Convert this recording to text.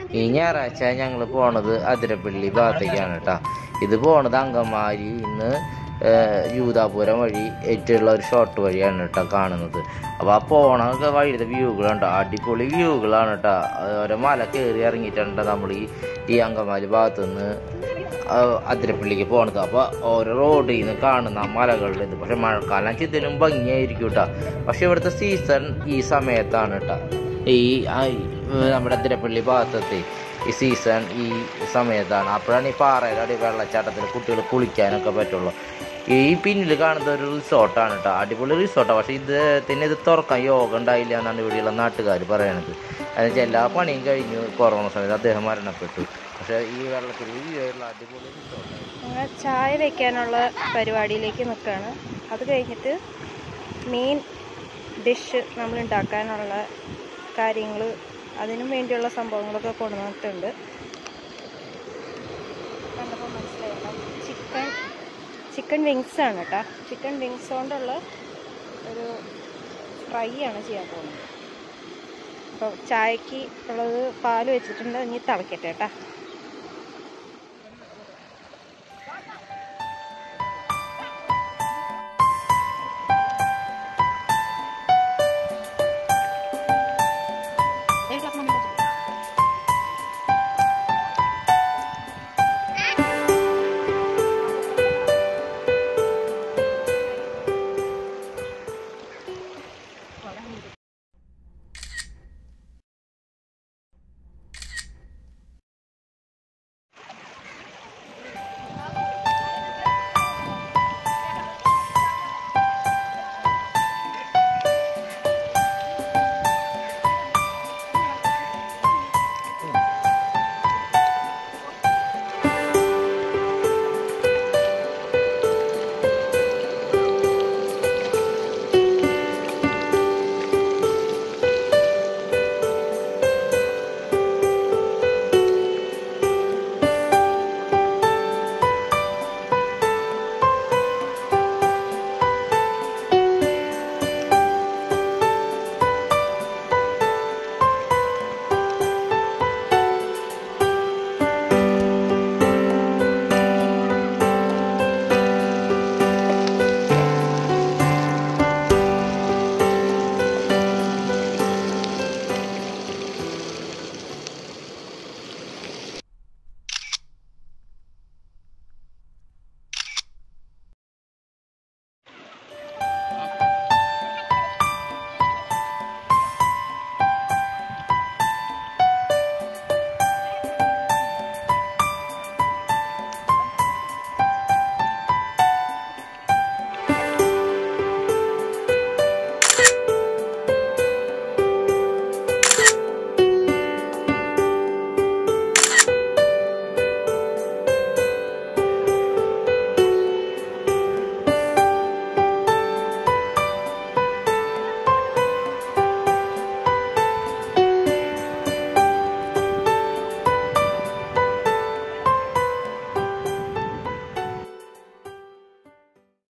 ഈ ഞായറാഴ്ച ഞങ്ങൾ പോണത് അതിരപ്പള്ളി ഭാഗത്തേക്കാണ് കേട്ടോ ഇത് പോണത് അങ്കമാലി ഇന്ന് യൂതാപുരം വഴി ഏറ്റുള്ള ഒരു ഷോർട്ട് വഴിയാണ് കേട്ടോ കാണുന്നത് അപ്പോൾ ആ പോണൊക്കെ വഴിയിലത്തെ വ്യൂകളുണ്ടോ അടിപൊളി വ്യൂകളാണ് കേട്ടോ ഓരോ മല കയറി ഇറങ്ങിയിട്ടുണ്ട് നമ്മൾ ഈ ഈ അങ്കമാലി ഭാഗത്തുനിന്ന് അതിരപ്പള്ളിക്ക് പോണത് അപ്പോൾ ഓരോ റോഡിൽ നിന്ന് കാണുന്ന ആ മലകളുടെ ഇത് പക്ഷെ മഴക്കാലം ഇതിനും ഭംഗിയായിരിക്കും കേട്ടോ പക്ഷെ ഇവിടുത്തെ സീസൺ ഈ സമയത്താണ് കേട്ടോ ഈ ആ, ഈ, നമ്മുടെ അതിരപ്പള്ളി ഭാഗത്തെ ഈ സീസൺ ഈ സമയത്താണ് അപ്പോഴാണ് ഈ പാറയുടെ അടി വെള്ളച്ചാട്ടത്തിൽ കുട്ടികൾ കുളിക്കാനൊക്കെ പറ്റുള്ളൂ ഈ പിന്നിൽ കാണുന്ന ഒരു റിസോർട്ടാണ് കേട്ടോ അടിപൊളി റിസോർട്ടാണ് പക്ഷേ ഇദ്ദേഹത്തിന് ഇത് തുറക്കാൻ യോഗം ഉണ്ടായില്ല എന്നാണ് ഇവിടെയുള്ള നാട്ടുകാർ പറയണത് എന്നുവെച്ചാൽ എല്ലാ പണിയും കഴിഞ്ഞു കൊറോണ സമയത്ത് അദ്ദേഹം മരണപ്പെട്ടു പക്ഷേ ഈ വെള്ളത്തിൽ ഉള്ള അടിപൊളി റിസോർട്ടാണ് അങ്ങനെ ചായ വെക്കാനുള്ള പരിപാടിയിലേക്ക് നിൽക്കുകയാണ് അത് കഴിഞ്ഞിട്ട് മെയിൻ ഡിഷ് നമ്മൾ ഉണ്ടാക്കാനുള്ള കാര്യങ്ങൾ അതിനും വേണ്ടിയുള്ള സംഭവങ്ങളൊക്കെ കൊണ്ടുവന്നിട്ടുണ്ട് കണ്ടപ്പോൾ മനസ്സിലായല്ലോ ചിക്കൻ ചിക്കൻ വിങ്സ് ആണ് കേട്ടോ ചിക്കൻ വിങ്സ് കൊണ്ടുള്ള ഒരു ഫ്രൈ ആണ് ചെയ്യാൻ പോകുന്നത് അപ്പോൾ ചായക്ക് ഉള്ളത് പാൽ വെച്ചിട്ടുണ്ട് ഇനി തിളക്കട്ടെ കേട്ടോ